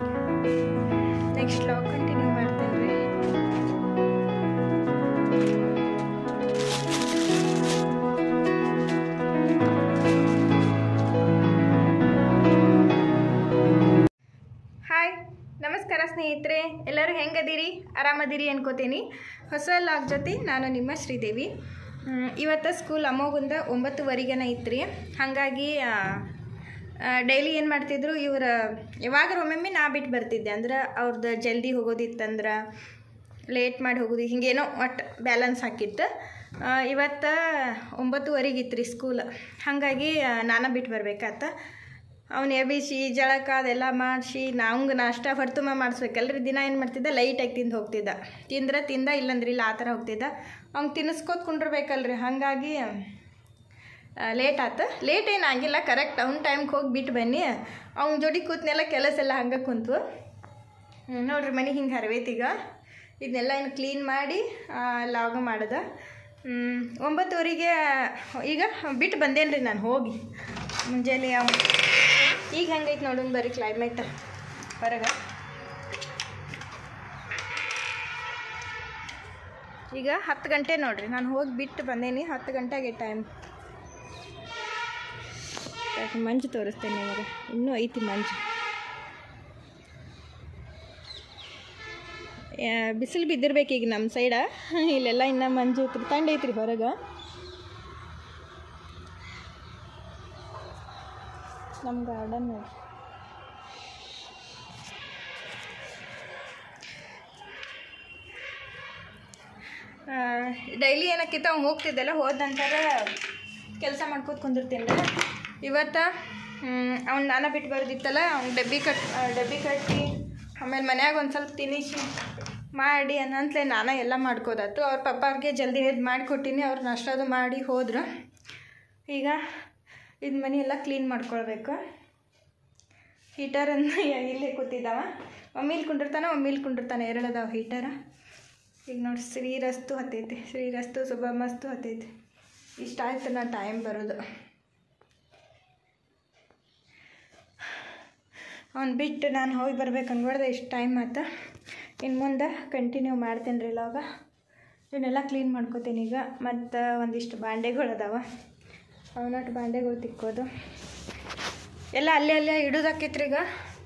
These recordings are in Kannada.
ನೆಕ್ಸ್ಟ್ ಲಾಗ್ ಕಂಟಿನ್ಯೂ ಮಾಡ್ತೇನೆ ರೀ ಹಾಯ್ ನಮಸ್ಕಾರ ಸ್ನೇಹಿತರೆ ಎಲ್ಲರೂ ಹೆಂಗದಿರಿ ಆರಾಮದಿರಿ ಅನ್ಕೋತೀನಿ ಹೊಸ ಲಾಗ್ ಜೊತೆ ನಾನು ನಿಮ್ಮ ಶ್ರೀದೇವಿ ಹ್ಮ್, ಇವತ್ತು ಸ್ಕೂಲ್ ಅಮ್ಮೋಗಿಂದ ಒಂಬತ್ತುವರೆಗೆನ ಇತ್ತು ರೀ ಹಾಗಾಗಿ ಡೈಲಿ ಏನು ಮಾಡ್ತಿದ್ರು ಇವ್ರ ಯಾವಾಗ ಒಮ್ಮೊಮ್ಮೆ ನಾ ಬಿಟ್ಟು ಬರ್ತಿದ್ದೆ ಅಂದ್ರೆ ಅವ್ರದ್ದು ಜಲ್ದಿ ಹೋಗೋದಿತ್ತಂದ್ರೆ ಲೇಟ್ ಮಾಡಿ ಹೋಗೋದು ಹಿಂಗೇನೋ ಒಟ್ಟು ಬ್ಯಾಲೆನ್ಸ್ ಹಾಕಿತ್ತು ಇವತ್ತು ಒಂಬತ್ತುವರೆಗೆ ಇತ್ತು ರೀ ಸ್ಕೂಲ್ ಹಾಗಾಗಿ ನಾನು ಬಿಟ್ಟು ಬರ್ಬೇಕಾತ ಅವ್ನು ಎಬ್ಬಿಸಿ ಜಳಕ ಅದೆಲ್ಲ ಮಾಡಿಸಿ ನಾವಂಗೆ ನಾಷ್ಟ ಹೊರತುಂಬ ಮಾಡಿಸ್ಬೇಕಲ್ರಿ ದಿನ ಏನು ಮಾಡ್ತಿದ್ದ ಲೈಟಾಗಿ ತಿಂದು ಹೋಗ್ತಿದ್ದ ತಿಂದ್ರೆ ತಿಂದ ಇಲ್ಲಂದ್ರೆ ಇಲ್ಲ ಆ ಥರ ಹೋಗ್ತಿದ್ದ ಅವ್ನು ತಿನ್ನಿಸ್ಕೋತ ಕುಂಡಿರ್ಬೇಕಲ್ರಿ ಹಾಗಾಗಿ ಲೇಟ್ ಆತು ಲೇಟ್ ಏನು ಆಗಿಲ್ಲ ಕರೆಕ್ಟ್ ಅವ್ನ ಟೈಮ್ಗೆ ಹೋಗಿ ಬಿಟ್ಟು ಬನ್ನಿ ಅವ್ನ ಜೋಡಿ ಕೂತ್ನೆಲ್ಲ ಕೆಲಸ ಎಲ್ಲ ಹಂಗೆ ಕುಂತು ಹ್ಮ್, ನೋಡ್ರಿ ಮನೆ ಹಿಂಗೆ ಹರವೈತೀಗ ಇದನ್ನೆಲ್ಲ ಏನು ಕ್ಲೀನ್ ಮಾಡಿ ಲಾಗ ಮಾಡೋದ ಹ್ಮ್, ಒಂಬತ್ತುವರೆಗೆ ಈಗ ಬಿಟ್ಟು ಬಂದೇನು ರೀ ನಾನು ಹೋಗಿ ಮುಂಜಾನೆ ಅವ್- ಈಗ ಹೆಂಗೈತೆ ನೋಡೋಣ ಬರ್ರಿ ಕ್ಲೈಮೇಟ್ ಹೊರಗೆ ಈಗ ಹತ್ತು ಗಂಟೆ ನೋಡ್ರಿ ನಾನು ಹೋಗಿ ಬಿಟ್ಟು ಬಂದೇನಿ ಹತ್ತು ಗಂಟೆಗೆ ಟೈಮ್ ಮಂಜು ತೋರಿಸ್ತೇನೆ ನಿಮಗೆ ಇನ್ನೂ ಐತಿ ಮಂಜು ಬಿಸಿಲು ಬಿದ್ದಿರ್ಬೇಕು ಈಗ ನಮ್ಮ ಸೈಡ ಇಲ್ಲೆಲ್ಲ ಇನ್ನು ಮಂಜು ಐತ್ರಿ ತಂಡ ಐತ್ರಿ ಹೊರಗೆ ನಮ್ಮ ಗಾರ್ಡನ್ ನೋಡಿ ಡೈಲಿ ಏನಕ್ಕಿತ್ತ ಅವ್ನು ಹೋಗ್ತಿದ್ದೆಲ್ಲ ಹೋದ ನಂತರ ಕೆಲಸ ಮಾಡ್ಕೋತ ಕುಂದಿರ್ತೀನಿ ಇವತ್ತು ಅವ್ನು ನಾನ ಬಿಟ್ಟು ಬರೋದಿತ್ತಲ್ಲ ಅವ್ನು ಡಬ್ಬಿ ಕಟ್ ಆ, ಡಬ್ಬಿ ಕಟ್ಟಿ ಆಮೇಲೆ ಮನ್ಯಾಗ ಒಂದು ಸ್ವಲ್ಪ ತಿನ್ನಿಸಿ ಮಾಡಿ ಅನ್ನಂತಲೇ ನಾನೇ ಎಲ್ಲ ಮಾಡ್ಕೋದಾತು ಅವ್ರ ಪಪ್ಪಾವ್ರಿಗೆ ಜಲ್ದಿ ಎದ್ದು ಮಾಡಿಕೊಟ್ಟಿನಿ ಅವ್ರು ನಾಷ್ಟದು ಮಾಡಿ ಹೋದ್ರು ಈಗ ಇದು ಮನೆ ಎಲ್ಲ ಕ್ಲೀನ್ ಮಾಡ್ಕೊಳ್ಬೇಕು ಹೀಟರನ್ನು ಇಲ್ಲೇ ಕೂತಿದ್ದಾವ ಒಮ್ಮಿಲ್ ಕುಂಡಿರ್ತಾನೆ ಒಮ್ಮಿಲ್ ಕುಂಡಿರ್ತಾನೆ ಎರಡು ಅದಾವ ಹೀಟರ ಈಗ ನೋಡಿ ಶ್ರೀರಸ್ತು ಹತ್ತೈತಿ ಶ್ರೀರಸ್ತು ಶುಭಮಸ್ತು ಹತ್ತೈತಿ ಇಷ್ಟ ಆಯ್ತು ನಾ ಟೈಮ್ ಬರೋದು ಅವ್ನು ಬಿಟ್ಟು ನಾನು ಹೋಗಿ ಬರ್ಬೇಕು ಅನ್ಬಾರ್ದೆ ಇಷ್ಟು ಟೈಮ್ ಆಯ್ತು ಇನ್ನು ಮುಂದೆ ಕಂಟಿನ್ಯೂ ಮಾಡ್ತೇನೆ ರೀ ಇವಾಗ ಇವನ್ನೆಲ್ಲ ಕ್ಲೀನ್ ಮಾಡ್ಕೋತೀನಿ ಈಗ ಮತ್ತು ಒಂದಿಷ್ಟು ಬಾಂಡೆಗಳು ಅದಾವ ಅವನಟ್ಟು ಬಾಂಡೆಗಳು ತಿಕ್ಕೋದು ಎಲ್ಲ ಅಲ್ಲೇ ಅಲ್ಲೇ ಇಡೋದಾಕೈತ್ರಿ ಈಗ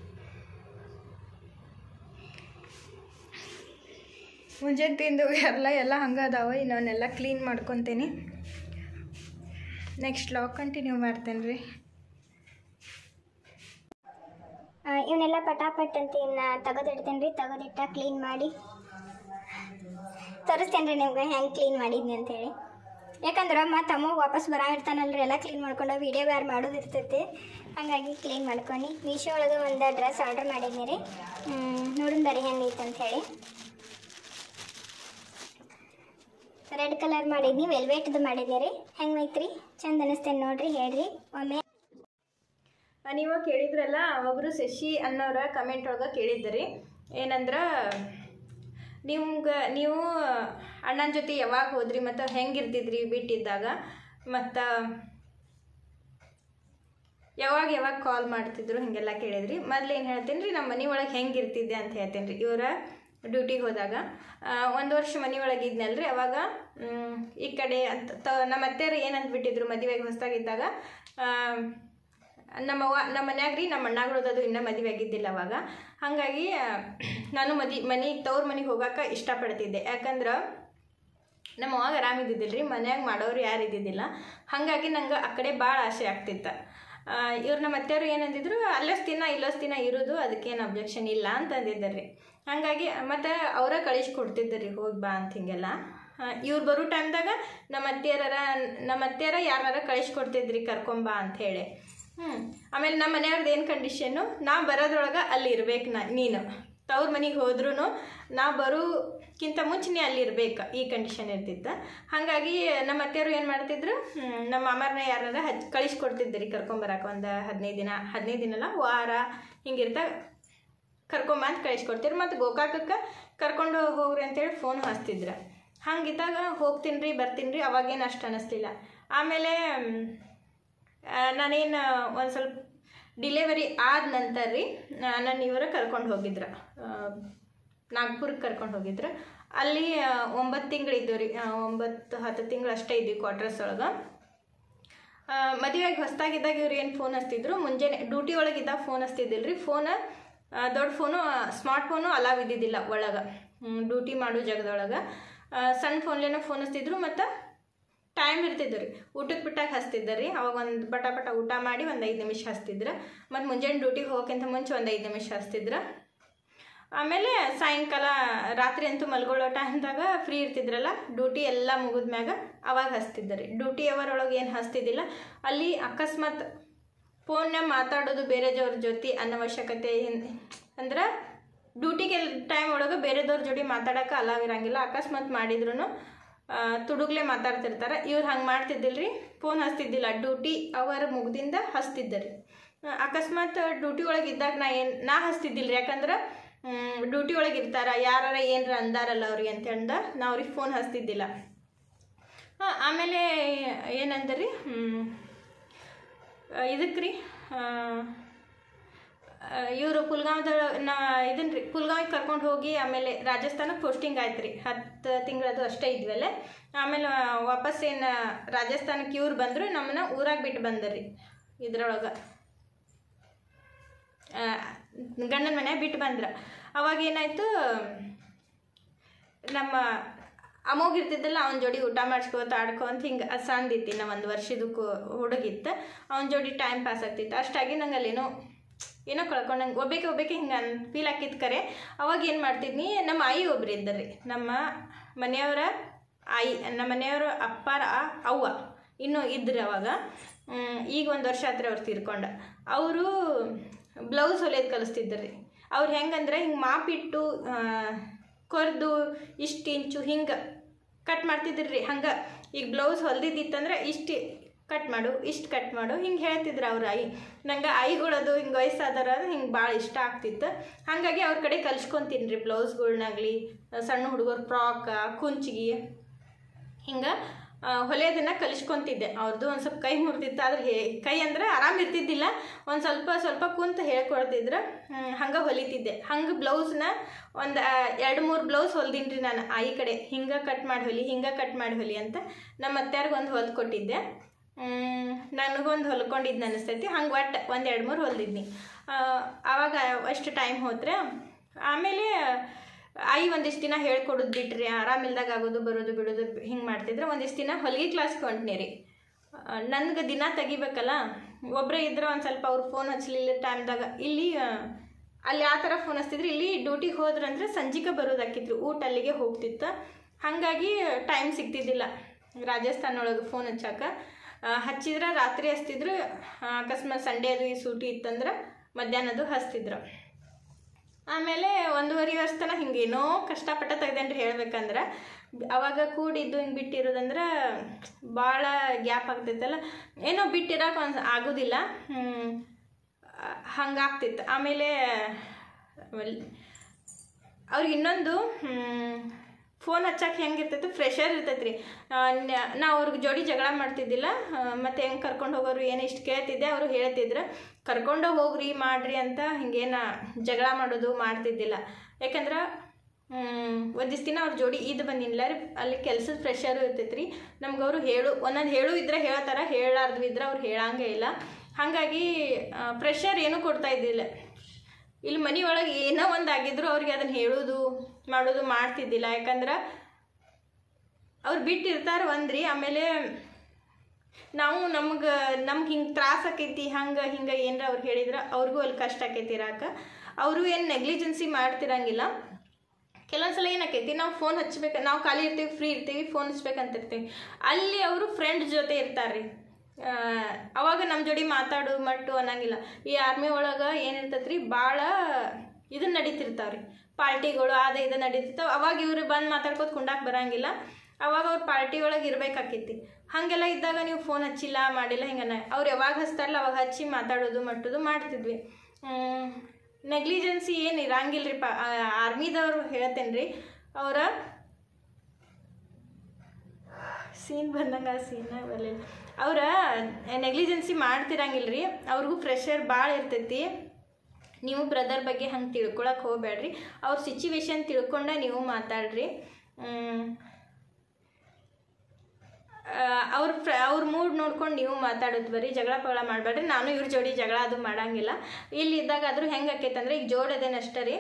ಮುಂಜಾನೆ ತಿಂದು ಎಲ್ಲ ಎಲ್ಲ ಹಂಗೆ ಅದಾವ ಇನ್ನವನ್ನೆಲ್ಲ ಕ್ಲೀನ್ ಮಾಡ್ಕೊತೀನಿ ನೆಕ್ಸ್ಟ್ ಲಾಗ್ ಕಂಟಿನ್ಯೂ ಮಾಡ್ತೇನೆ ರೀ ಆ, ಇವನ್ನೆಲ್ಲ ಪಟಾಪಟ್ ಅಂತ ಇನ್ನು ತೆಗೆದಿಡ್ತೇನೆ ರೀ ತೆಗೆದಿಟ್ಟ ಕ್ಲೀನ್ ಮಾಡಿ ತೋರಿಸ್ತೇನೆ ರೀ ನಿಮ್ಗೆ ಹೆಂಗೆ ಕ್ಲೀನ್ ಮಾಡಿದ್ನಿ ಅಂತೇಳಿ ಯಾಕಂದ್ರೆ ಮತ್ತೆ ಅಮ್ಮ ವಾಪಸ್ ಬರಾಗಿರ್ತಾನಲ್ರಿ ಎಲ್ಲ ಕ್ಲೀನ್ ಮಾಡ್ಕೊಂಡು ವೀಡಿಯೋ ಬೇರೆ ಮಾಡೋದು ಇರ್ತೈತಿ ಹಾಗಾಗಿ ಕ್ಲೀನ್ ಮಾಡ್ಕೊಂಡು ಮೀಶೋ ಒಳಗೆ ಒಂದು ಡ್ರೆಸ್ ಆರ್ಡರ್ ಮಾಡಿದ್ನಿ ರೀ ನೋಡಿನ ಬರೀ ಹೆಂಗೈತೆ ಅಂತ ಹೇಳಿ ರೆಡ್ ಕಲರ್ ಮಾಡಿದ್ನಿ ವೆಲ್ವೆಟ್ದು ಮಾಡಿದ್ನಿ ರೀ ಹೆಂಗೆ ಐತ್ರಿ ಚಂದ ಅನಿಸ್ತೇನೆ ನೋಡ್ರಿ ಹೇಳ್ರಿ ಒಮ್ಮೆ ನೀವು ಕೇಳಿದ್ರಲ್ಲ ಒಬ್ಬರು ಶಶಿ ಅನ್ನೋರ ಕಮೆಂಟ್ ಒಳಗೆ ಕೇಳಿದ್ರಿ ಏನಂದ್ರೆ ನಿಮ್ಗೆ ನೀವು ಅಣ್ಣನ ಜೊತೆ ಯಾವಾಗ ಹೋದ್ರಿ ಮತ್ತು ಹೆಂಗಿರ್ತಿದ್ರಿ ಬಿಟ್ಟಿದ್ದಾಗ ಮತ್ತು ಯಾವಾಗ ಯಾವಾಗ ಕಾಲ್ ಮಾಡ್ತಿದ್ರು ಹಿಂಗೆಲ್ಲ ಕೇಳಿದ್ರಿ ಮೊದ್ಲು ಏನು ಹೇಳ್ತೀನಿ ರೀ ನಮ್ಮ ಮನೆ ಒಳಗೆ ಹೆಂಗೆ ಇರ್ತಿದ್ದೆ ಅಂತ ಹೇಳ್ತೀನಿ ರೀ ಇವರ ಡ್ಯೂಟಿಗೆ ಹೋದಾಗ ಒಂದು ವರ್ಷ ಮನೆ ಒಳಗೆ ಇದ್ನಲ್ರಿ ಅವಾಗ ಮ್, ಈ ಕಡೆ ಅಂತ ತ ನಮ್ಮ ಅತ್ತೆಯರು ಏನಂತ ಬಿಟ್ಟಿದ್ರು ಮದುವೆಗೆ ಹೊಸ್ದಾಗಿದ್ದಾಗ ಆ, ನಮ್ಮವ್ವ ನಮ್ಮ ಮನ್ಯಾಗ ರೀ ನಮ್ಮ ಅಣ್ಣಗಳದದು ಇನ್ನೂ ಮದುವೆ ಆಗಿದ್ದಿಲ್ಲ ಅವಾಗ ಹಾಗಾಗಿ ಆ, ನಾನು ಮದಿ ಮನೆಗೆ ತವ್ರ ಮನೆಗೆ ಹೋಗೋಕೆ ಇಷ್ಟಪಡ್ತಿದ್ದೆ ಯಾಕಂದ್ರೆ ನಮ್ಮ ಅವಾಗ ಆರಾಮಿದ್ದಿದ್ದಿಲ್ಲ ರೀ ಮನ್ಯಾಗ ಮಾಡೋರು ಯಾರು ಇದ್ದಿದ್ದಿಲ್ಲ ಹಾಗಾಗಿ ನಂಗೆ ಆ ಕಡೆ ಭಾಳ ಆಸೆ ಆಗ್ತಿತ್ತು ಇವ್ರು ನಮ್ಮ ಅತ್ತೆಯವರು ಏನಂದಿದ್ರು ಅಲ್ಲಸ್ ದಿನ ಇಲ್ಲಸ್ ದಿನ ಇರೋದು ಅದಕ್ಕೇನು ಅಬ್ಜೆಕ್ಷನ್ ಇಲ್ಲ ಅಂತ ಅಂದಿದ್ದಾರೆ ರೀ ಹಾಗಾಗಿ ಮತ್ತು ಅವರ ಕಳಿಸ್ಕೊಡ್ತಿದ್ದರು ರೀ ಹೋಗಿ ಬಾ ಅಂತ ಹಿಂಗೆಲ್ಲ ಇವ್ರು ಬರೋ ಟೈಮ್ದಾಗ ನಮ್ಮ ಅತ್ತೆಯರ ನಮ್ಮ ಅತ್ತೆಯರ ಯಾರನ್ನಾರ ಕಳಿಸ್ಕೊಡ್ತಿದ್ರಿ ಕರ್ಕೊಂಬಾ ಅಂತ ಹೇಳಿ ಹ್ಞೂ ಆಮೇಲೆ ನಮ್ಮ ಮನೆಯವ್ರದ್ದು ಏನು ಕಂಡೀಷನ್ನು ನಾ ಬರೋದ್ರೊಳಗೆ ಅಲ್ಲಿ ಇರ್ಬೇಕು ನಾ ನೀನು ತವ್ರ ಮನೆಗೆ ಹೋದ್ರೂ ನಾ ಬರೋಕ್ಕಿಂತ ಮುಂಚೆ ನೀ ಅಲ್ಲಿ ಇರ್ಬೇಕು ಈ ಕಂಡೀಷನ್ ಇರ್ತಿತ್ತು ಹಾಗಾಗಿ ನಮ್ಮ ಅತ್ತೆಯವರು ಏನು ಮಾಡ್ತಿದ್ರು ಹ್ಮ್, ನಮ್ಮ ಮಾಮರನ್ನ ಯಾರಾರ ಹಚ್ ಕಳಿಸ್ಕೊಡ್ತಿದ್ರಿ ಕರ್ಕೊಂಬರಕ್ಕೆ ಒಂದು ಹದಿನೈದು ದಿನ ಹದಿನೈದು ದಿನ ಅಲ್ಲ ವಾರ ಹಿಂಗಿರ್ತ ಕರ್ಕೊಂಬ ಅಂತ ಕಳಿಸ್ಕೊಡ್ತೀರಿ ಮತ್ತು ಗೋಕಾಕಕ್ಕೆ ಕರ್ಕೊಂಡು ಹೋಗ್ರಿ ಅಂತೇಳಿ ಫೋನ್ ಹಚ್ತಿದ್ರು ಹಂಗಿದ್ದಾಗ ಹೋಗ್ತೀನಿ ರೀ ಬರ್ತೀನಿ ರೀ ಅವಾಗೇನು ಅಷ್ಟು ಅನ್ನಿಸ್ಲಿಲ್ಲ ಆಮೇಲೆ ಮ್, ಆ, ನಾನೇನು ಒಂದು ಸ್ವಲ್ಪ ಡಿಲೆವರಿ ಆದ ನಂತರ ರೀ ನನ್ನ ಇವರ ಕರ್ಕೊಂಡು ಹೋಗಿದ್ರ ನಾಗ್ಪುರಕ್ಕೆ ಕರ್ಕೊಂಡು ಹೋಗಿದ್ರು ಅಲ್ಲಿ ಒಂಬತ್ತು ತಿಂಗಳು ಇದ್ದವು ರೀ ಒಂಬತ್ತು ಹತ್ತು ತಿಂಗಳು ಅಷ್ಟೇ ಇದ್ವಿ ಕ್ವಾರ್ಟರ್ಸ್ ಒಳಗೆ ಮದುವೆಯಾಗಿ ಹೊಸ್ದಾಗಿದ್ದಾಗ ಇವ್ರು ಏನು ಫೋನ್ ಹಚ್ತಿದ್ರು ಮುಂಜಾನೆ ಡ್ಯೂಟಿ ಒಳಗಿದ್ದಾಗ ಫೋನ್ ಹಚ್ತಿದ್ದಿಲ್ಲ ರೀ ಫೋನ್ ದೊಡ್ಡ ಫೋನು ಸ್ಮಾರ್ಟ್ ಫೋನು ಅಲಾವ್ ಇದ್ದಿದ್ದಿಲ್ಲ ಒಳಗೆ ಡ್ಯೂಟಿ ಮಾಡೋ ಜಾಗದೊಳಗೆ ಸಣ್ಣ ಫೋನ್ಲೇನೋ ಫೋನ್ ಹಚ್ತಿದ್ರು ಮತ್ತು ಟೈಮ್ ಇರ್ತಿದ್ದು ರೀ ಊಟಕ್ಕೆ ಬಿಟ್ಟಾಗ ಹಚ್ತಿದ್ದ ರೀ ಅವಾಗ ಒಂದು ಪಟ ಪಟ ಊಟ ಮಾಡಿ ಒಂದು ಐದು ನಿಮಿಷ ಹಚ್ತಿದ್ರು ಮತ್ತು ಮುಂಜಾನೆ ಡ್ಯೂಟಿಗೆ ಹೋಗೋಕ್ಕಿಂತ ಮುಂಚೆ ಒಂದು ಐದು ನಿಮಿಷ ಹಚ್ತಿದ್ರು ಆಮೇಲೆ ಸಾಯಂಕಾಲ ರಾತ್ರಿ ಅಂತೂ ಮಲ್ಗೊಳ್ಳೋ ಟೈಮ್ದಾಗ ಫ್ರೀ ಇರ್ತಿದ್ರಲ್ಲ ಡ್ಯೂಟಿ ಎಲ್ಲ ಮುಗಿದ್ಮ್ಯಾಗ ಅವಾಗ ಹಚ್ತಿದ್ದ ರೀ ಡ್ಯೂಟಿ ಅವರ್ ಒಳಗೆ ಏನು ಹಚ್ತಿದ್ದಿಲ್ಲ ಅಲ್ಲಿ ಅಕಸ್ಮಾತ್ ಫೋನ್ನ ಮಾತಾಡೋದು ಬೇರೆದವ್ರ ಜೊತೆ ಅನವಶ್ಯಕತೆ ಅಂದ್ರೆ ಡ್ಯೂಟಿಗೆ ಟೈಮ್ ಒಳಗೆ ಬೇರೆದವ್ರ ಜೋಡಿ ಮಾತಾಡೋಕೆ ಅಲಾವ್ ಇರಂಗಿಲ್ಲ ಅಕಸ್ಮಾತ್ ಮಾಡಿದ್ರು ತುಡುಗ್ಲೆ ಮಾತಾಡ್ತಿರ್ತಾರೆ ಇವ್ರು ಹಂಗೆ ಮಾಡ್ತಿದ್ದಿಲ್ಲ ರೀ ಫೋನ್ ಹಚ್ತಿದ್ದಿಲ್ಲ ಡ್ಯೂಟಿ ಅವರ್ ಮುಗ್ದಿಂದ ಹಚ್ತಿದ್ದ ರೀ ಅಕಸ್ಮಾತ್ ಡ್ಯೂಟಿ ಒಳಗೆ ಇದ್ದಾಗ ನಾ ಏನು ನಾ ಹಚ್ತಿದ್ದಿಲ್ಲ ರೀ ಯಾಕಂದ್ರೆ ಡ್ಯೂಟಿ ಒಳಗೆ ಇರ್ತಾರ ಯಾರಾರ ಏನರ ಅಂದಾರಲ್ಲ ಅವ್ರಿಗೆ ಅಂತ ಅಂದ ನಾ ಅವ್ರಿಗೆ ಫೋನ್ ಹಚ್ತಿದ್ದಿಲ್ಲ ಹಾಂ ಆಮೇಲೆ ಏನಂದ್ರೆ ರೀ ಇದಕ್ಕೆ ರೀ ಇವರು ಕುಲ್ಗಾಂವ್ದ ನಾ ಇದನ್ನ ರೀ ಕುಲ್ಗಾಂವಿಗೆ ಕರ್ಕೊಂಡು ಹೋಗಿ ಆಮೇಲೆ ರಾಜಸ್ಥಾನಕ್ಕೆ ಪೋಸ್ಟಿಂಗ್ ಆಯ್ತು ರೀ ಹತ್ತು ತಿಂಗಳದು ಅಷ್ಟೇ ಇದ್ವಲ್ಲ ಆಮೇಲೆ ವಾಪಸ್ ಏನು ರಾಜಸ್ಥಾನಕ್ಕೆ ಇವ್ರು ಬಂದರು ನಮ್ಮನ್ನ ಊರಾಗ ಬಿಟ್ಟು ಬಂದರಿ ಇದ್ರೊಳಗೆ ಗಂಡನ ಮನೆ ಬಿಟ್ಟು ಬಂದ್ರ ಅವಾಗ ಏನಾಯ್ತು ನಮ್ಮ ಅಮೋಗ್ ಇರ್ತಿದ್ದಲ್ಲ ಅವನ ಜೋಡಿ ಊಟ ಮಾಡಿಸ್ಕೋತ ಆಡ್ಕೊಂತ ಹಿಂಗೆ ಸಣ್ಣದಿತ್ತು ನಾ ಒಂದು ವರ್ಷದಕ್ಕೂ ಹುಡುಗಿತ್ತು ಅವನ ಜೋಡಿ ಟೈಮ್ ಪಾಸ್ ಆಗ್ತಿತ್ತು ಅಷ್ಟಾಗಿ ನಂಗೆ ಅಲ್ಲೇನೋ ಏನೋ ಕಳ್ಕೊಂಡಂಗೆ ಒಬ್ಬೇಕೆ ಒಬ್ಬೇಕೆ ಹಿಂಗೆ ಅನ್ ಫೀಲ್ ಆಕಿತ್ತು ಕರೆ ಅವಾಗ ಏನು ಮಾಡ್ತಿದ್ನಿ ನಮ್ಮ ಆಯಿ ಒಬ್ರು ಇದ್ದರಿ ನಮ್ಮ ಮನೆಯವರ ಆಯಿ ನಮ್ಮ ಮನೆಯವರ ಅಪ್ಪಾರ ಅವ್ವ ಇನ್ನೂ ಇದ್ರಿ ಅವಾಗ ಈಗ ಒಂದು ವರ್ಷ ಆತ್ರಿ ಅವ್ರು ತೀರ್ಕೊಂಡ ಅವರು ಬ್ಲೌಸ್ ಹೊಲಿಯೋದು ಕಲಿಸ್ತಿದ್ರಿ ಅವ್ರು ಹೆಂಗಂದ್ರೆ ಹಿಂಗೆ ಮಾಪಿಟ್ಟು ಕೊರ್ದು ಇಷ್ಟು ಇಂಚು ಹಿಂಗೆ ಕಟ್ ಮಾಡ್ತಿದ್ರಿ ರೀ ಹಂಗೆ ಈಗ ಬ್ಲೌಸ್ ಹೊಲ್ದಿದ್ದಿತ್ತಂದ್ರೆ ಇಷ್ಟು ಕಟ್ ಮಾಡು ಇಷ್ಟು ಕಟ್ ಮಾಡು ಹಿಂಗೆ ಹೇಳ್ತಿದ್ರು ಅವ್ರ ಆಯಿ ನಂಗೆ ಆಯಿಗಳದು ಹಿಂಗೆ ವಯಸ್ಸಾದರ ಹಿಂಗೆ ಭಾಳ ಇಷ್ಟ ಆಗ್ತಿತ್ತು ಹಾಗಾಗಿ ಅವ್ರ ಕಡೆ ಕಲ್ಸ್ಕೊತೀನಿ ರೀ ಬ್ಲೌಸ್ಗಳ್ನಾಗಲಿ ಸಣ್ಣ ಹುಡುಗರ ಫ್ರಾಕ ಕುಂಚಿಗೆ ಹಿಂಗೆ ಹೊಲಿಯೋದನ್ನು ಕಲಿಸ್ಕೊತಿದ್ದೆ ಅವ್ರದ್ದು ಒಂದು ಸ್ವಲ್ಪ ಕೈ ಮುರಿದಿತ್ತು ಆದ್ರೆ ಹೇ ಕೈ ಅಂದ್ರೆ ಆರಾಮ್ ಇರ್ತಿದ್ದಿಲ್ಲ ಒಂದು ಸ್ವಲ್ಪ ಸ್ವಲ್ಪ ಕುಂತು ಹೇಳ್ಕೊಡ್ತಿದ್ರು ಹಂಗೆ ಹೊಲಿತಿದ್ದೆ ಹಂಗೆ ಬ್ಲೌಸ್ನ ಒಂದು ಎರಡು ಮೂರು ಬ್ಲೌಸ್ ಹೊಲ್ದೀನಿ ರೀ ನಾನು ಆಯಿ ಕಡೆ ಹಿಂಗೆ ಕಟ್ ಮಾಡಿ ಹೊಲಿ ಹಿಂಗೆ ಕಟ್ ಮಾಡಿ ಹೊಲಿ ಅಂತ ನಮ್ಮ ಅತ್ತೆಯರ್ಗೆ ಒಂದು ಹೊಲ್ದು ಕೊಟ್ಟಿದ್ದೆ ನನಗೊಂದು ಹೊಲ್ಕೊಂಡಿದ್ದು ಅನಿಸ್ತೈತಿ ಹಂಗೆ ಒಟ್ಟು ಒಂದು ಎರಡು ಮೂರು ಹೊಲ್ದಿದ್ನಿ ಆವಾಗ ಅಷ್ಟು ಟೈಮ್ ಹೋದ್ರೆ ಆಮೇಲೆ ಆಯಿ ಒಂದಿಷ್ಟು ದಿನ ಹೇಳ್ಕೊಡೋದು ಬಿಟ್ರಿ ಆರಾಮಿಲ್ದಾಗ ಆಗೋದು ಬರೋದು ಬಿಡೋದು ಹಿಂಗೆ ಮಾಡ್ತಿದ್ರೆ ಒಂದಿಷ್ಟು ದಿನ ಹೊಲಿಗೆ ಕ್ಲಾಸ್ಗೆ ಹೊಂಟ್ನಿ ರೀ ನನ್ಗೆ ದಿನ ತೆಗಿಬೇಕಲ್ಲ ಒಬ್ಬರೇ ಇದ್ರೆ ಒಂದು ಸ್ವಲ್ಪ ಅವ್ರು ಫೋನ್ ಹಚ್ಚಲಿಲ್ಲ ಟೈಮ್ದಾಗ ಇಲ್ಲಿ ಅಲ್ಲಿ ಆ ಥರ ಫೋನ್ ಹಚ್ತಿದ್ರು ಇಲ್ಲಿ ಡ್ಯೂಟಿಗೆ ಹೋದ್ರಂದ್ರೆ ಸಂಜಿಕೆ ಬರೋದಾಕಿತ್ತು ಊಟ ಅಲ್ಲಿಗೆ ಹೋಗ್ತಿತ್ತು ಹಾಗಾಗಿ ಟೈಮ್ ಸಿಗ್ತಿದ್ದಿಲ್ಲ ರಾಜಸ್ಥಾನ ಒಳಗೆ ಫೋನ್ ಹಚ್ಚಾಕ ಹಚ್ಚಿದ್ರೆ ರಾತ್ರಿ ಹಚ್ತಿದ್ರು ಅಕಸ್ಮಾತ್ ಸಂಡೇ ಅದು ಈ ಸೂಟಿ ಇತ್ತಂದ್ರೆ ಮಧ್ಯಾಹ್ನದು ಹಚ್ತಿದ್ರು ಆಮೇಲೆ ಒಂದೂವರೆ ವರ್ಷ ತನಕ ಹಿಂಗೇನೋ ಕಷ್ಟಪಟ್ಟ ತೆಗ್ದೇನ್ರಿ ಹೇಳ್ಬೇಕಂದ್ರೆ ಅವಾಗ ಕೂಡಿದ್ದು ಹಿಂಗೆ ಬಿಟ್ಟಿರೋದಂದ್ರೆ ಭಾಳ ಗ್ಯಾಪ್ ಆಗ್ತೈತಲ್ಲ ಏನೋ ಬಿಟ್ಟಿರೋಕೆ ಒಂದು ಆಗೋದಿಲ್ಲ ಹಂಗಾಗ್ತಿತ್ತು ಆಮೇಲೆ ಅವ್ರಿಗೆ ಇನ್ನೊಂದು ಫೋನ್ ಹಚ್ಚಕ್ಕೆ ಹೆಂಗೆ ಇರ್ತೈತೆ ಫ್ರೆಶರ್ ಇರ್ತೈತೆ ರೀ ನಾ ಅವ್ರಿಗೆ ಜೋಡಿ ಜಗಳ ಮಾಡ್ತಿದ್ದಿಲ್ಲ ಮತ್ತು ಹೆಂಗೆ ಕರ್ಕೊಂಡು ಹೋಗೋರು ಏನು ಇಷ್ಟು ಕೇಳ್ತಿದ್ದೆ ಅವರು ಹೇಳ್ತಿದ್ರು ಕರ್ಕೊಂಡು ಹೋಗ್ರಿ ಮಾಡ್ರಿ ಅಂತ ಹಿಂಗೇನು ಜಗಳ ಮಾಡೋದು ಮಾಡ್ತಿದ್ದಿಲ್ಲ ಯಾಕಂದ್ರೆ ಒಂದಿಷ್ಟು ದಿನ ಅವ್ರ ಜೋಡಿ ಇದು ಬಂದಿಲ್ಲ ರೀ ಅಲ್ಲಿ ಕೆಲ್ಸದ ಫ್ರೆಶರು ಇರ್ತೈತೆ ರೀ ನಮ್ಗೆ ಅವರು ಹೇಳು ಒಂದೊಂದು ಹೇಳು ಇದ್ರೆ ಹೇಳ್ತಾರೆ ಹೇಳಾರ್ದು ಇದ್ರೆ ಅವ್ರು ಹೇಳಂಗೇ ಇಲ್ಲ ಹಾಗಾಗಿ ಪ್ರೆಷರ್ ಏನೂ ಕೊಡ್ತಾ ಇದ್ದಿಲ್ಲ ಇಲ್ಲಿ ಮನೆ ಒಳಗೆ ಏನೋ ಒಂದು ಆಗಿದ್ರು ಅವ್ರಿಗೆ ಅದನ್ನು ಹೇಳೋದು ಮಾಡೋದು ಮಾಡ್ತಿದ್ದಿಲ್ಲ ಯಾಕಂದ್ರೆ ಅವ್ರು ಬಿಟ್ಟಿರ್ತಾರೆ ಒಂದ್ರಿ ಆಮೇಲೆ ನಾವು ನಮ್ಗೆ ನಮ್ಗೆ ಹಿಂಗೆ ತ್ರಾಸ ಆಕೈತಿ ಹಂಗೆ ಹಿಂಗೆ ಏನರ ಅವ್ರು ಹೇಳಿದ್ರೆ ಅವ್ರಿಗೂ ಅಲ್ಲಿ ಕಷ್ಟ ಆಕೈತಿ ಇರಾಕ ಅವರು ಏನು ನೆಗ್ಲಿಜೆನ್ಸಿ ಮಾಡ್ತಿರಂಗಿಲ್ಲ ಕೆಲವೊಂದ್ಸಲ ಏನಾಕೈತಿ ನಾವು ಫೋನ್ ಹಚ್ಬೇಕು ನಾವು ಖಾಲಿ ಇರ್ತೀವಿ ಫ್ರೀ ಇರ್ತೀವಿ ಫೋನ್ ಹಚ್ಬೇಕಂತ ಇರ್ತೀವಿ ಅಲ್ಲಿ ಅವರು ಫ್ರೆಂಡ್ ಜೊತೆ ಇರ್ತಾರೆ ರೀ ಅವಾಗ ನಮ್ಮ ಜೋಡಿ ಮಾತಾಡು ಮಟ್ಟು ಅನ್ನಂಗಿಲ್ಲ ಈ ಆರ್ಮಿ ಒಳಗೆ ಏನಿರ್ತೈತೆ ರೀ ಭಾಳ ಇದನ್ನ ನಡೀತಿರ್ತಾವೆ ರೀ ಪಾರ್ಟಿಗಳು ಅದು ಇದು ನಡೀತಿರ್ತಾವೆ ಅವಾಗ ಇವ್ರು ಬಂದು ಮಾತಾಡ್ಕೋತ ಕುಂಡಾಕ್ ಬರಂಗಿಲ್ಲ ಅವಾಗ ಅವ್ರು ಪಾರ್ಟಿ ಒಳಗೆ ಇರ್ಬೇಕಾಕೈತಿ ಹಾಗೆಲ್ಲ ಇದ್ದಾಗ ನೀವು ಫೋನ್ ಹಚ್ಚಿಲ್ಲ ಮಾಡಿಲ್ಲ ಹಿಂಗನ ಅವ್ರು ಯಾವಾಗ ಹಚ್ತಾರಲ್ಲ ಅವಾಗ ಹಚ್ಚಿ ಮಾತಾಡೋದು ಮಟ್ಟೋದು ಮಾಡ್ತಿದ್ವಿ ನೆಗ್ಲಿಜೆನ್ಸಿ ಏನು ಇರಂಗಿಲ್ಲ ರೀ ಪ ಆರ್ಮಿದವ್ರು ಹೇಳ್ತೇನೆ ರೀ ಅವರ ಸೀನ್ ಬಂದಂಗೆ ಆ ಸೀನ ಬರಲಿಲ್ಲ ಅವ್ರ ನೆಗ್ಲಿಜೆನ್ಸಿ ಮಾಡ್ತಿರಂಗಿಲ್ಲ ರೀ ಅವ್ರಿಗೂ ಪ್ರೆಷರ್ ಭಾಳ ಇರ್ತೈತಿ ನೀವು ಬ್ರದರ್ ಬಗ್ಗೆ ಹಂಗೆ ತಿಳ್ಕೊಳಕ್ಕೆ ಹೋಗ್ಬೇಡ್ರಿ ಅವ್ರ ಸಿಚುವೇಶನ್ ತಿಳ್ಕೊಂಡ ನೀವು ಮಾತಾಡ್ರಿ ಅವ್ರ ಫ್ರ ಅವ್ರ ಮೂಡ್ ನೋಡ್ಕೊಂಡು ನೀವು ಮಾತಾಡೋದು ಬರೀ ಜಗಳ ಪಗಳ ಮಾಡಬೇಡ್ರಿ ನಾನು ಇವ್ರ ಜೋಡಿ ಜಗಳ ಅದು ಮಾಡಂಗಿಲ್ಲ ಇಲ್ಲಿ ಇದ್ದಾಗ ಆದರೂ ಹೆಂಗೆ ಆಕೈತೆ ಅಂದ್ರೆ ಈಗ ಜೋಡ್ ಅದೇನು ಅಷ್ಟೇ ರೀ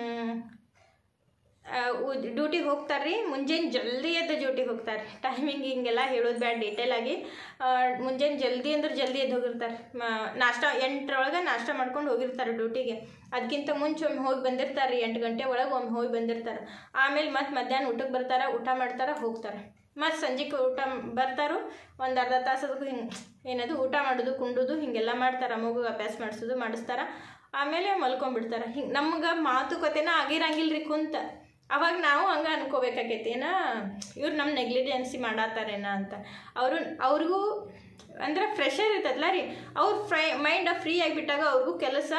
ಡ್ಯೂಟಿಗೆ ಹೋಗ್ತಾರೆ ರೀ ಮುಂಜಾನೆ ಜಲ್ದಿ ಎದ್ದು ಡ್ಯೂಟಿಗೆ ಹೋಗ್ತಾರೆ ಟೈಮಿಂಗ್ ಹಿಂಗೆಲ್ಲ ಹೇಳೋದು ಬೇಡ ಡೀಟೇಲ್ ಆಗಿ ಆ, ಮುಂಜಾನೆ ಜಲ್ದಿ ಅಂದ್ರೆ ಜಲ್ದಿ ಎದ್ದು ಹೋಗಿರ್ತಾರೆ ನಾಷ್ಟ ಎಂಟರೊಳಗೆ ನಾಷ್ಟ ಮಾಡ್ಕೊಂಡು ಹೋಗಿರ್ತಾರೆ ಡ್ಯೂಟಿಗೆ ಅದಕ್ಕಿಂತ ಮುಂಚೆ ಒಮ್ಮೆ ಹೋಗಿ ಬಂದಿರ್ತಾರೆ ರೀ ಎಂಟು ಗಂಟೆ ಒಳಗೆ ಒಮ್ಮೆ ಹೋಗಿ ಬಂದಿರ್ತಾರೆ ಆಮೇಲೆ ಮತ್ತೆ ಮಧ್ಯಾಹ್ನ ಊಟಕ್ಕೆ ಬರ್ತಾರೆ ಊಟ ಮಾಡ್ತಾರೆ ಹೋಗ್ತಾರೆ ಮತ್ತು ಸಂಜೆಗೆ ಊಟ ಬರ್ತಾರೋ ಒಂದು ಅರ್ಧ ತಾಸದಕ್ಕೂ ಹಿಂಗೆ ಏನದು ಊಟ ಮಾಡೋದು ಕುಂಡೋದು ಹಿಂಗೆಲ್ಲ ಮಾಡ್ತಾರೆ ಮಗು ಅಭ್ಯಾಸ ಮಾಡಿಸೋದು ಮಾಡಿಸ್ತಾರೆ ಆಮೇಲೆ ಮಲ್ಕೊಂಡ್ಬಿಡ್ತಾರೆ ಹಿಂಗೆ ನಮ್ಗೆ ಮಾತುಕತೆನ ಆಗಿರಂಗಿಲ್ಲ ರೀ ಕುಂತ ಅವಾಗ ನಾವು ಹಂಗೆ ಅನ್ಕೋಬೇಕಾಗೈತಿ ಏನ ಇವ್ರು ನಮ್ಮ ನೆಗ್ಲಿಜೆನ್ಸಿ ಮಾಡತ್ತಾರೇನ ಅಂತ ಅವರು ಅವ್ರಿಗೂ ಅಂದ್ರೆ ಫ್ರೆಶರ್ ಇರ್ತದಲ್ಲ ರೀ ಅವ್ರ ಫ್ರೈ ಮೈಂಡ್ ಫ್ರೀ ಆಗಿಬಿಟ್ಟಾಗ ಅವ್ರಿಗೂ ಕೆಲಸ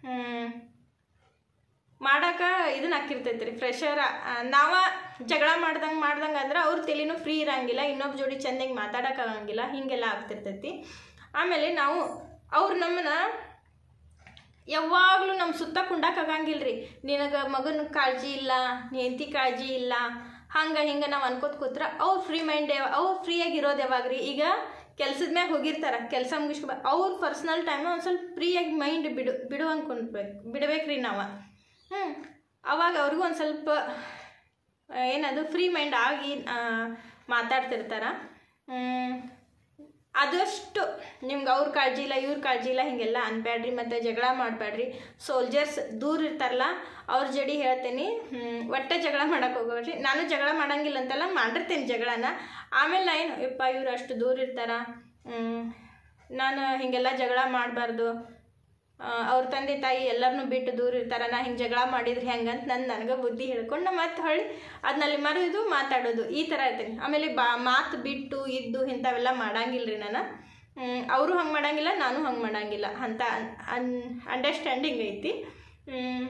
ಮಾಡಾಕ ಇದನ್ನ ಹಾಕಿರ್ತೈತೆ ರೀ ಫ್ರೆಶರ್ ನಾವ ಜಗಳ ಮಾಡ್ದಂಗೆ ಮಾಡ್ದಂಗೆ ಅಂದ್ರೆ ಅವ್ರ ತಲೆನೂ ಫ್ರೀ ಇರಂಗಿಲ್ಲ ಇನ್ನೊಬ್ಬ ಜೋಡಿ ಚಂದಾಗಿ ಮಾತಾಡೋಕ್ಕಾಗಂಗಿಲ್ಲ ಹೀಗೆಲ್ಲ ಆಗ್ತಿರ್ತೈತಿ ಆಮೇಲೆ ನಾವು ಅವ್ರು ನಮ್ಮನ್ನ ಯಾವಾಗಲೂ ನಮ್ಮ ಸುತ್ತ ಕುಂಡಕ್ಕಾಗಂಗಿಲ್ಲ ರೀ ನಿನಗೆ ಮಗನ ಕಾಳಜಿ ಇಲ್ಲ ಹೆಂಡತಿ ಕಾಳಜಿ ಇಲ್ಲ ಹಂಗೆ ಹಿಂಗೆ ನಾವು ಅನ್ಕೋತ ಕೂತ್ರ ಅವ್ರು ಫ್ರೀ ಮೈಂಡ್ ಅವ್ರು ಫ್ರೀಯಾಗಿ ಇರೋದು ಯಾವಾಗ ರೀ ಈಗ ಕೆಲ್ಸದ ಮ್ಯಾಗ ಹೋಗಿರ್ತಾರೆ ಕೆಲಸ ಮುಗಿಸ್ಕೊ ಅವ್ರ ಪರ್ಸ್ನಲ್ ಟೈಮ್ ಒಂದು ಸ್ವಲ್ಪ ಫ್ರೀಯಾಗಿ ಮೈಂಡ್ ಬಿಡು ಬಿಡು ಅನ್ಕೊಂಡ್ಬೇಕು ಬಿಡ್ಬೇಕು ರೀ ನಾವು ಹ್ಞೂ ಅವಾಗ ಅವ್ರಿಗೂ ಒಂದು ಸ್ವಲ್ಪ ಆ, ಏನದು ಫ್ರೀ ಮೈಂಡ್ ಆಗಿ ಆ, ಮಾತಾಡ್ತಿರ್ತಾರ ಹ್ಮ್. ಆದಷ್ಟು ನಿಮ್ಗೆ ಅವ್ರ ಕಾಳಜಿ ಇಲ್ಲ ಇವ್ರ ಕಾಳಜಿ ಇಲ್ಲ ಹಿಂಗೆಲ್ಲ ಅನ್ಬೇಡ್ರಿ ಮತ್ತು ಜಗಳ ಮಾಡಬೇಡ್ರಿ ಸೋಲ್ಜರ್ಸ್ ದೂರ ಇರ್ತಾರಲ್ಲ ಅವ್ರ ಜೋಡಿ ಹೇಳ್ತೀನಿ ಹ್ಮ್, ಒಟ್ಟೆ ಜಗಳ ಮಾಡಕ್ಕೆ ಹೋಗ್ಬೇಡ್ರಿ ನಾನು ಜಗಳ ಮಾಡಂಗಿಲ್ಲ ಅಂತೆಲ್ಲ ಮಾಡಿರ್ತೇನೆ ಜಗಳನ ಆಮೇಲೆ ನಾ ಏನು ಯಪ್ಪ ಇವ್ರು ಅಷ್ಟು ದೂರ ಇರ್ತಾರ ಹ್ಮ್, ನಾನು ಹಿಂಗೆಲ್ಲ ಜಗಳ ಮಾಡಬಾರ್ದು ಅವ್ರ ತಂದೆ ತಾಯಿ ಎಲ್ಲರನ್ನೂ ಬಿಟ್ಟು ದೂರ ಇರ್ತಾರ ನಾ ಹಿಂಗೆ ಜಗಳ ಮಾಡಿದ್ರೆ ಹೆಂಗಂತ ನನ್ನ ನನಗೆ ಬುದ್ಧಿ ಹೇಳ್ಕೊಂಡು ನಾ ಮತ್ತೆ ಹೊಳ್ಳಿ ಅದನ್ನಲ್ಲಿ ಮರೆಯೋದು ಮಾತಾಡೋದು ಈ ಥರ ಇರ್ತೀನಿ ಆಮೇಲೆ ಬಾ ಮಾತು ಬಿಟ್ಟು ಇದ್ದು ಇಂಥವೆಲ್ಲ ಮಾಡಂಗಿಲ್ಲ ರೀ ನಾನು ಅವರು ಹಂಗೆ ಮಾಡಂಗಿಲ್ಲ ನಾನು ಹಂಗೆ ಮಾಡಂಗಿಲ್ಲ ಅಂತ ಅನ್ ಅಂಡರ್ಸ್ಟ್ಯಾಂಡಿಂಗ್ ಐತಿ ಹ್ಮ್.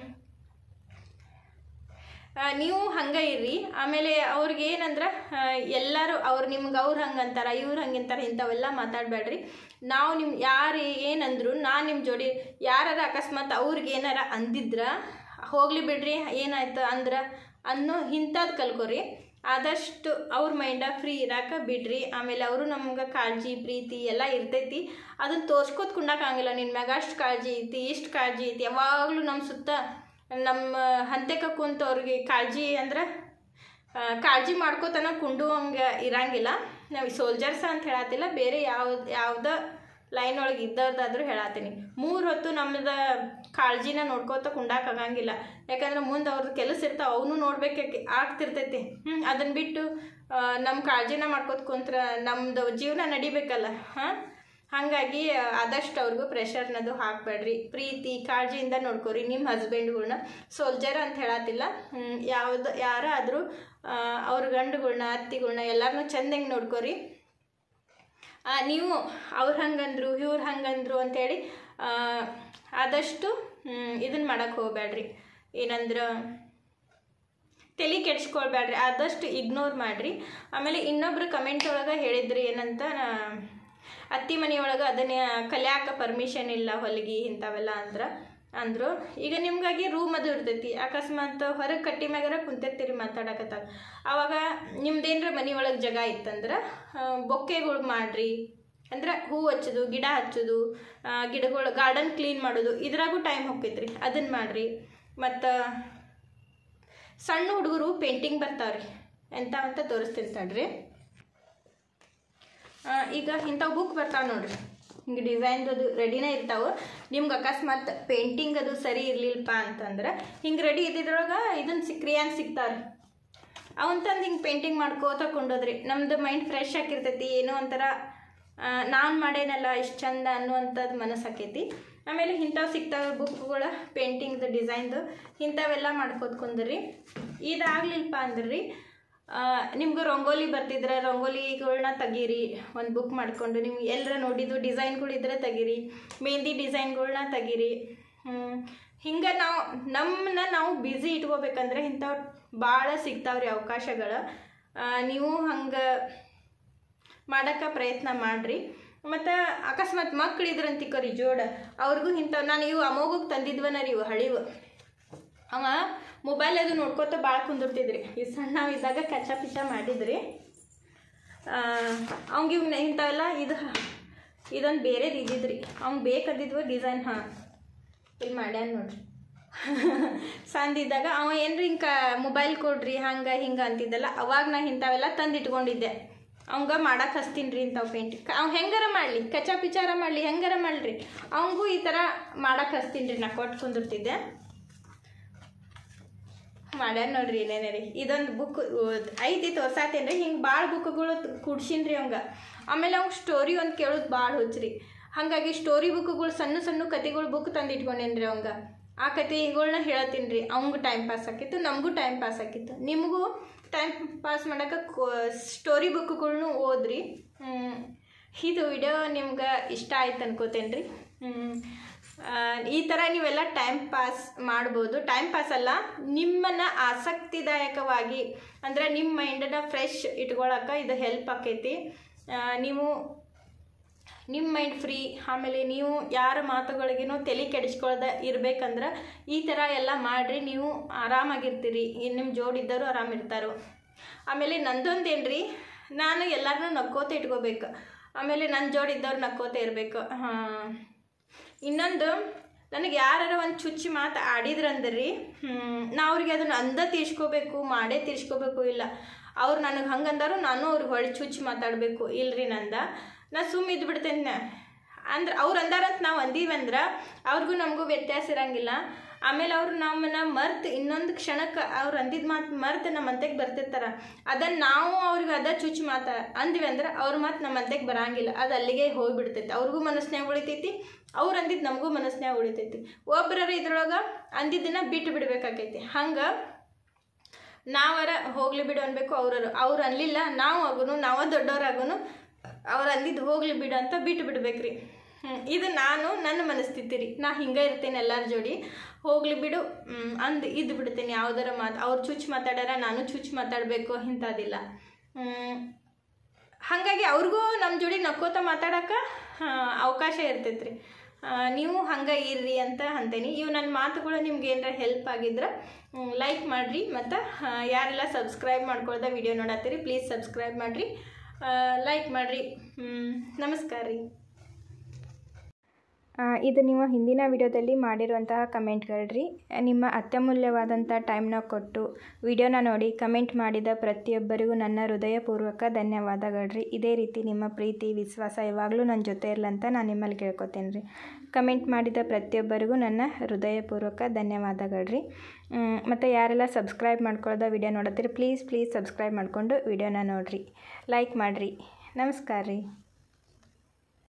ಆ, ನೀವು ಹಂಗೆ ಇರ್ರಿ ಆಮೇಲೆ ಅವ್ರಿಗೆ ಏನಂದ್ರೆ ಆ, ಎಲ್ಲರೂ ಅವ್ರು ನಿಮ್ಗೆ ಅವ್ರು ಹಂಗೆ ಅಂತಾರ ಇವ್ರು ಹಂಗೆ ಅಂತಾರ ಇಂಥವೆಲ್ಲ ಮಾತಾಡಬೇಡ್ರಿ ನಾವು ನಿಮ್ಮ ಯಾರು ಏನಂದ್ರು ನಾನು ನಿಮ್ಮ ಜೋಡಿ ಯಾರಾರ ಅಕಸ್ಮಾತ್ ಅವ್ರಿಗೆ ಏನಾರ ಅಂದಿದ್ರ ಹೋಗ್ಲಿ ಬಿಡ್ರಿ ಏನಾಯ್ತು ಅಂದ್ರೆ ಅನ್ನೋ ಇಂಥದ್ದು ಕಲ್ಕೋರಿ ಆದಷ್ಟು ಅವ್ರ ಮೈಂಡ ಫ್ರೀ ಇರಾಕ ಬಿಡ್ರಿ ಆಮೇಲೆ ಅವರು ನಮ್ಗೆ ಕಾಳಜಿ ಪ್ರೀತಿ ಎಲ್ಲ ಇರ್ತೈತಿ ಅದನ್ನ ತೋರ್ಸ್ಕೊತ್ ಕುಂಡಕ್ಕಾಗಂಗಿಲ್ಲ ನಿನ್ನ ಮ್ಯಾಗ ಅಷ್ಟು ಕಾಳಜಿ ಐತಿ ಇಷ್ಟು ಕಾಳಜಿ ಐತಿ ಯಾವಾಗಲೂ ನಮ್ಮ ಸುತ್ತ ನಮ್ಮ ಹಂತೆಕ ಕುಂತ ಅವ್ರಿಗೆ ಕಾಳಜಿ ಅಂದ್ರೆ ಆ, ಕಾಳಜಿ ಮಾಡ್ಕೋತನ ಕುಂಡು ಹಂಗೆ ಇರಂಗಿಲ್ಲ ನಾವು ಸೋಲ್ಜರ್ಸ್ ಅಂತ ಹೇಳತ್ತಿಲ್ಲ ಬೇರೆ ಯಾವ ಯಾವ್ದು ಲೈನ್ ಒಳಗೆ ಇದ್ದವ್ರದ್ದಾದ್ರೂ ಹೇಳತ್ತೀನಿ ಮೂರು ಹೊತ್ತು ನಮ್ಮದ ಕಾಳಜಿನ ನೋಡ್ಕೋತ ಕುಂಡಾಕಾಗಂಗಿಲ್ಲ ಯಾಕಂದ್ರೆ ಮುಂದೆ ಅವ್ರದ್ದು ಕೆಲಸ ಇರ್ತಾವ ಅವನು ನೋಡ್ಬೇಕು ಆಗ್ತಿರ್ತೈತಿ ಹ್ಞೂ ಅದನ್ನ ಬಿಟ್ಟು ಆ, ನಮ್ಮ ಕಾಳಜಿನ ಮಾಡ್ಕೋತ ಕುಂತ್ರ ನಮ್ದು ಜೀವನ ನಡಿಬೇಕಲ್ಲ ಹಾಂ ಹಾಗಾಗಿ ಆದಷ್ಟು ಅವ್ರಿಗೂ ಪ್ರೆಷರ್ನದು ಹಾಕಬೇಡ್ರಿ ಪ್ರೀತಿ ಕಾಳಜಿಯಿಂದ ನೋಡ್ಕೊರಿ ನಿಮ್ಮ ಹಸ್ಬೆಂಡ್ಗಳ್ನ ಸೋಲ್ಜರ್ ಅಂತ ಹೇಳತ್ತಿಲ್ಲ ಹ್ಮ್, ಯಾವ್ದು ಯಾರಾದರೂ ಅವ್ರ ಗಂಡುಗಳ್ನ ಅತ್ತಿಗಳ್ನ ಎಲ್ಲರನ್ನೂ ಚೆಂದಂಗೆ ನೋಡ್ಕೊರಿ ಆ, ನೀವು ಅವ್ರು ಹಂಗಂದ್ರು ಇವ್ರು ಹಂಗಂದ್ರು ಅಂತೇಳಿ ಆ, ಆದಷ್ಟು ಇದನ್ನು ಮಾಡಕ್ಕೆ ಹೋಗ್ಬೇಡ್ರಿ ಏನಂದ್ರೆ ತಲೆ ಕೆಡ್ಸ್ಕೊಳ್ಬೇಡ್ರಿ ಆದಷ್ಟು ಇಗ್ನೋರ್ ಮಾಡಿರಿ ಆಮೇಲೆ ಇನ್ನೊಬ್ರು ಕಮೆಂಟ್ ಒಳಗೆ ಹೇಳಿದ್ರಿ ಏನಂತ ನಾ ಅತ್ತಿ ಮನೆಯೊಳಗೆ ಅದನ್ನ ಕಲ್ಯಾಕ ಪರ್ಮಿಷನ್ ಇಲ್ಲ ಹೊಲಿಗೆ ಇಂಥವೆಲ್ಲ ಅಂದ್ರೆ ಅಂದರು ಈಗ ನಿಮ್ಗಾಗಿ ರೂಮ್ ಅದು ಇರ್ತೈತಿ ಅಕಸ್ಮಾತ್ ಹೊರಗೆ ಕಟ್ಟಿ ಮ್ಯಾಗಾರ ಕುಂತಿರ್ತೀರಿ ಮಾತಾಡಕತ್ತಾಗ ಅವಾಗ ನಿಮ್ದೇನ್ರ ಮನೆ ಒಳಗೆ ಜಾಗ ಇತ್ತಂದ್ರೆ ಬೊಕ್ಕೆಗಳು ಮಾಡ್ರಿ ಅಂದ್ರೆ ಹೂ ಹಚ್ಚೋದು ಗಿಡ ಹಚ್ಚೋದು ಗಿಡಗಳು ಗಾರ್ಡನ್ ಕ್ಲೀನ್ ಮಾಡೋದು ಇದ್ರಾಗೂ ಟೈಮ್ ಹೋಗ್ತೈತ್ರಿ ಅದನ್ನು ಮಾಡಿರಿ ಮತ್ತು ಸಣ್ಣ ಹುಡುಗರು ಪೇಂಟಿಂಗ್ ಬರ್ತಾವ್ರಿ ಎಂತ ಅಂತ ತೋರಿಸ್ತೀನಿ ತಡ್ರಿ ಆ, ಈಗ ಇಂಥವು ಬುಕ್ ಬರ್ತಾವೆ ನೋಡ್ರಿ ಹಿಂಗೆ ಡಿಸೈನ್ದು ಅದು ರೆಡಿನೇ ಇರ್ತಾವೆ ನಿಮ್ಗೆ ಅಕಸ್ಮಾತ್ ಪೇಂಟಿಂಗ್ ಅದು ಸರಿ ಇರ್ಲಿಲ್ಲಪ್ಪ ಅಂತಂದ್ರೆ ಹಿಂಗೆ ರೆಡಿ ಇದ್ದಿದ್ರೊಳಗೆ ಇದನ್ನ ಸಿ ಕ್ರಿಯಾನ್ ಸಿಗ್ತಾವ್ರಿ ಅವನ್ ತಂದು ಹಿಂಗೆ ಪೇಂಟಿಂಗ್ ಮಾಡ್ಕೋತ ಕೊಂಡೋದ್ರಿ ನಮ್ದು ಮೈಂಡ್ ಫ್ರೆಶ್ ಆಗಿರ್ತೈತಿ ಏನೋ ಒಂಥರ ನಾನು ಮಾಡೇನಲ್ಲ ಇಷ್ಟು ಚಂದ ಅನ್ನುವಂಥದ್ದು ಮನಸ್ಸು ಆಕೈತಿ ಆಮೇಲೆ ಇಂಥವು ಸಿಗ್ತಾವೆ ಬುಕ್ಗಳು ಪೇಂಟಿಂಗ್ದು ಡಿಸೈನ್ದು ಇಂಥವೆಲ್ಲ ಮಾಡ್ಕೋತ ಕುಂದ್ರಿ ಇದಾಗ್ಲಿಲ್ಲಪ್ಪ ಅಂದ್ರೆ ರೀ ನಿಮ್ಗೆ ರಂಗೋಲಿ ಬರ್ತಿದ್ರೆ ರಂಗೋಲಿಗಳ್ನ ತೆಗೀರಿ ಒಂದು ಬುಕ್ ಮಾಡಿಕೊಂಡು ನಿಮ್ಗೆ ಎಲ್ಲರ ನೋಡಿದ್ದು ಡಿಸೈನ್ಗಳು ಇದ್ರೆ ತೆಗೀರಿ ಮೆಹಂದಿ ಡಿಸೈನ್ಗಳ್ನ ತೆಗೀರಿ ಹಿಂಗೆ ನಾವು ನಮ್ಮನ್ನ ನಾವು ಬ್ಯುಸಿ ಇಟ್ಕೋಬೇಕಂದ್ರೆ ಇಂಥವು ಭಾಳ ಸಿಗ್ತಾವ್ರಿ ಅವಕಾಶಗಳು ಆ, ನೀವು ಹಂಗೆ ಮಾಡೋಕ್ಕೆ ಪ್ರಯತ್ನ ಮಾಡಿರಿ ಮತ್ತು ಅಕಸ್ಮಾತ್ ಮಕ್ಳು ಇದ್ರಂತಿಕ್ಕರಿ ಜೋಡ ಅವ್ರಿಗೂ ಇಂಥವು ನಾನು ಇವು ಅಮೋಗೋಗಿ ತಂದಿದ್ವನ ರೀ ಇವು ಹಳಿವು ಅವ ಮೊಬೈಲ್ ಅದು ನೋಡ್ಕೋತ ಭಾಳ ಕುಂದಿರ್ತಿದ್ರಿ ಈ ಸಣ್ಣ ಇದ್ದಾಗ ಕಚ್ಚ ಪಿಚ್ಚ ಮಾಡಿದ್ರಿ ಅವ್ಗೆ ಇವ್ ಇಂಥವೆಲ್ಲ ಇದು ಇದೊಂದು ಬೇರೆದು ಇದ್ದಿದ್ರಿ ಅವ್ಗೆ ಬೇಕಂದಿದ್ವು ಡಿಸೈನ್ ಹಾಂ ಇಲ್ಲಿ ಮಾಡ್ಯಾನ ನೋಡ್ರಿ ಸಂದಿದ್ದಾಗ ಅವ ಏನ್ರಿ ಹಿಂಗೆ ಮೊಬೈಲ್ ಕೊಡ್ರಿ ಹಂಗೆ ಹಿಂಗೆ ಅಂತಿದ್ದಲ್ಲ ಅವಾಗ ನಾ ಇಂಥವೆಲ್ಲ ತಂದು ಇಟ್ಕೊಂಡಿದ್ದೆ ಅವಂಗ ಮಾಡಕ್ಕೆ ಹಚ್ತೀನಿ ರೀ ಇಂಥವು ಪೇಂಟ್ ಅವ್ ಹೆಂಗಾರ ಮಾಡಲಿ ಕಚ್ಚ ಪಿಚಾರ ಮಾಡಲಿ ಹೆಂಗಾರ ಮಾಡಲಿ ಅವಂಗೂ ಈ ಥರ ಮಾಡಕ್ಕೆ ಹಚ್ತೀನಿ ರೀ ನಾ ಕೊಟ್ಟು ಕುಂದಿರ್ತಿದ್ದೆ ಮಾಡ್ಯಾರ ನೋಡ್ರಿ ಏನೇನೇ ರೀ ಇದೊಂದು ಬುಕ್ ಐತಿ ತೋರ್ಸಾತೇನೆ ರೀ ಹಿಂಗೆ ಭಾಳ ಬುಕ್ಗಳು ಕುಡ್ಸೀನಿ ರೀ ಅವಂಗೆ ಆಮೇಲೆ ಅವ್ಗೆ ಸ್ಟೋರಿ ಒಂದು ಕೇಳೋದು ಭಾಳ ಹುಚ್ಚ್ರಿ ಹಾಗಾಗಿ ಸ್ಟೋರಿ ಬುಕ್ಗಳು ಸಣ್ಣ ಸಣ್ಣ ಕತೆಗಳು ಬುಕ್ ತಂದು ಇಟ್ಕೊಂಡೇನಿ ರೀ ಅವಂಗೆ ಆ ಕತೆಗಳ್ನ ಹೇಳತ್ತೀನಿ ರೀ ಅವಂಗೂ ಟೈಮ್ ಪಾಸ್ ಆಕಿತ್ತು ನಮಗೂ ಟೈಮ್ ಪಾಸ್ ಆಕಿತ್ತು ನಿಮಗೂ ಟೈಮ್ ಪಾಸ್ ಮಾಡೋಕೆ ಸ್ಟೋರಿ ಬುಕ್ಗಳ್ನು ಓದ್ರಿ ಹ್ಮ್. ಇದು ವಿಡಿಯೋ ನಿಮ್ಗೆ ಇಷ್ಟ ಆಯ್ತು ಅನ್ಕೋತೇನೆ ರೀ ಈ ಥರ ನೀವೆಲ್ಲ ಟೈಮ್ ಪಾಸ್ ಮಾಡ್ಬೋದು ಟೈಮ್ ಪಾಸ್ ಅಲ್ಲ ನಿಮ್ಮನ್ನು ಆಸಕ್ತಿದಾಯಕವಾಗಿ ಅಂದರೆ ನಿಮ್ಮ ಮೈಂಡನ್ನ ಫ್ರೆಶ್ ಇಟ್ಕೊಳಕ್ಕೆ ಇದು ಹೆಲ್ಪ್ ಆಕೈತಿ ಆ, ನೀವು ನಿಮ್ಮ ಮೈಂಡ್ ಫ್ರೀ ಆಮೇಲೆ ನೀವು ಯಾರ ಮಾತುಗಳಿಗೇನೋ ತಲೆ ಕೆಡಿಸ್ಕೊಳ್ದ ಇರ್ಬೇಕಂದ್ರೆ ಈ ಥರ ಎಲ್ಲ ಮಾಡಿರಿ ನೀವು ಆರಾಮಾಗಿರ್ತೀರಿ ಇನ್ನು ನಿಮ್ಮ ಜೋಡಿದ್ದವರು ಆರಾಮಿರ್ತಾರೋ ಆಮೇಲೆ ನಂದೊಂದೇನು ರೀ ನಾನು ಎಲ್ಲರನ್ನೂ ನಕ್ಕೋತ ಇಟ್ಕೋಬೇಕು ಆಮೇಲೆ ನನ್ನ ಜೋಡಿದ್ದವ್ರು ನಕ್ಕೋತ ಇರಬೇಕು ಹಾಂ ಇನ್ನೊಂದು ನನಗೆ ಯಾರಾರ ಒಂದು ಚುಚ್ಚಿ ಮಾತು ಆಡಿದ್ರಂದ್ರೆ ರೀ ನಾ ಅವ್ರಿಗೆ ಅದನ್ನು ಅಂದ ತೀರ್ಸ್ಕೋಬೇಕು ಮಾಡೇ ತೀರ್ಸ್ಕೋಬೇಕು ಇಲ್ಲ ಅವ್ರು ನನಗೆ ಹಂಗೆ ಅಂದಾರು ನಾನು ಅವ್ರಿಗೆ ಹೊಳ್ಳಿ ಚುಚ್ಚಿ ಮಾತಾಡಬೇಕು ಇಲ್ರಿ ನಂದ ನಾ ಸುಮ್ಮ ಇದ್ಬಿಡ್ತೇನೆ ಅಂದ್ರೆ ಅವ್ರು ಅಂದಾರಂತ ನಾವು ಅಂದೀವಂದ್ರೆ ಅವ್ರಿಗೂ ನಮಗೂ ವ್ಯತ್ಯಾಸ ಇರಂಗಿಲ್ಲ ಆಮೇಲೆ ಅವ್ರು ನಮ್ಮನ್ನ ಮರ್ತು ಇನ್ನೊಂದು ಕ್ಷಣಕ್ಕೆ ಅವ್ರು ಅಂದಿದ್ದು ಮಾತು ಮರ್ತು ನಮ್ಮ ಅಂತೆಗೆ ಬರ್ತಿರ್ತಾರ ಅದನ್ನು ನಾವು ಅವ್ರಿಗೆ ಅದ ಚುಚ್ಚಿ ಮಾತಾ ಅಂದ್ವಿ ಅಂದ್ರೆ ಅವ್ರ ಮಾತು ನಮ್ಮ ಅಂತೆಗೆ ಬರಂಗಿಲ್ಲ ಅದು ಅಲ್ಲಿಗೆ ಹೋಗಿಬಿಡ್ತೈತಿ ಅವ್ರಿಗೂ ಮನಸ್ನ್ಯಾಗ ಉಳಿತೈತಿ ಅವ್ರು ಅಂದಿದ್ದು ನಮಗೂ ಮನಸ್ನ್ಯಾಗ ಉಳಿತೈತಿ ಒಬ್ಬರ ಇದ್ರೊಳಗೆ ಅಂದಿದ್ದನ್ನ ಬಿಟ್ಟು ಬಿಡ್ಬೇಕಾಕೈತಿ ಹಂಗೆ ನಾವರ ಹೋಗ್ಲಿ ಬಿಡು ಅನ್ಬೇಕು ಅವ್ರರು ಅವ್ರು ಅನ್ಲಿಲ್ಲ ನಾವು ಆಗುನು ನಾವ ದೊಡ್ಡವ್ರಾಗುನು ಅವ್ರು ಅಂದಿದ್ದು ಹೋಗ್ಲಿ ಬಿಡು ಅಂತ ಬಿಟ್ಟು ಬಿಡ್ಬೇಕ್ರಿ ಹ್ಮ್, ಇದು ನಾನು ನನ್ನ ಮನಸ್ಥಿತಿ ರೀ ನಾ ಹಿಂಗೆ ಇರ್ತೇನೆ ಎಲ್ಲರ ಜೋಡಿ ಹೋಗ್ಲಿ ಬಿಡು ಹ್ಮ್, ಅಂದ್ ಇದ್ದು ಬಿಡ್ತೇನೆ ಯಾವ್ದಾರ ಮಾತು ಅವ್ರು ಚುಚ್ಚು ಮಾತಾಡ್ಯಾರ ನಾನು ಚುಚ್ಚು ಮಾತಾಡಬೇಕು ಇಂಥದ್ದಿಲ್ಲ ಹ್ಮ್, ಹಾಗಾಗಿ ಅವ್ರಿಗೂ ನಮ್ಮ ಜೋಡಿ ನಕ್ಕೋತ ಮಾತಾಡೋಕೆ ಅವಕಾಶ ಇರ್ತೈತೆ ರೀ ನೀವು ಹಂಗೆ ಇರ್ರಿ ಅಂತ ಅಂತೇನಿ ಇವು ನನ್ನ ಮಾತುಗಳು ನಿಮ್ಗೆ ಏನಾರ ಹೆಲ್ಪ್ ಆಗಿದ್ರೆ ಲೈಕ್ ಮಾಡಿರಿ ಮತ್ತು ಯಾರೆಲ್ಲ ಸಬ್ಸ್ಕ್ರೈಬ್ ಮಾಡ್ಕೊಳ್ದ ವಿಡಿಯೋ ನೋಡತ್ತೀರಿ ಪ್ಲೀಸ್ ಸಬ್ಸ್ಕ್ರೈಬ್ ಮಾಡಿರಿ ಲೈಕ್ ಮಾಡಿರಿ ನಮಸ್ಕಾರ ರೀ ಆ, ಇದು ನೀವು ಹಿಂದಿನ ವಿಡಿಯೋದಲ್ಲಿ ಮಾಡಿರುವಂತಹ ಕಮೆಂಟ್ಗಳು ರೀ ನಿಮ್ಮ ಅತ್ಯಮೂಲ್ಯವಾದಂಥ ಟೈಮ್ನ ಕೊಟ್ಟು ವಿಡಿಯೋನ ನೋಡಿ ಕಮೆಂಟ್ ಮಾಡಿದ ಪ್ರತಿಯೊಬ್ಬರಿಗೂ ನನ್ನ ಹೃದಯಪೂರ್ವಕ ಧನ್ಯವಾದಗಳು ರೀ ಇದೇ ರೀತಿ ನಿಮ್ಮ ಪ್ರೀತಿ ವಿಶ್ವಾಸ ಯಾವಾಗಲೂ ನನ್ನ ಜೊತೆ ಇರಲಂತ ನಾನು ನಿಮ್ಮಲ್ಲಿ ಕೇಳ್ಕೊತೇನೆ ರೀ ಕಮೆಂಟ್ ಮಾಡಿದ ಪ್ರತಿಯೊಬ್ಬರಿಗೂ ನನ್ನ ಹೃದಯಪೂರ್ವಕ ಧನ್ಯವಾದಗಳು ರೀ ಮತ್ತು ಯಾರೆಲ್ಲ ಸಬ್ಸ್ಕ್ರೈಬ್ ಮಾಡ್ಕೊಳ್ಳೋದ ವಿಡಿಯೋ ನೋಡತ್ತೀರಿ ಪ್ಲೀಸ್ ಪ್ಲೀಸ್ ಸಬ್ಸ್ಕ್ರೈಬ್ ಮಾಡಿಕೊಂಡು ವಿಡಿಯೋನ ನೋಡಿರಿ ಲೈಕ್ ಮಾಡಿರಿ ನಮಸ್ಕಾರ ರೀ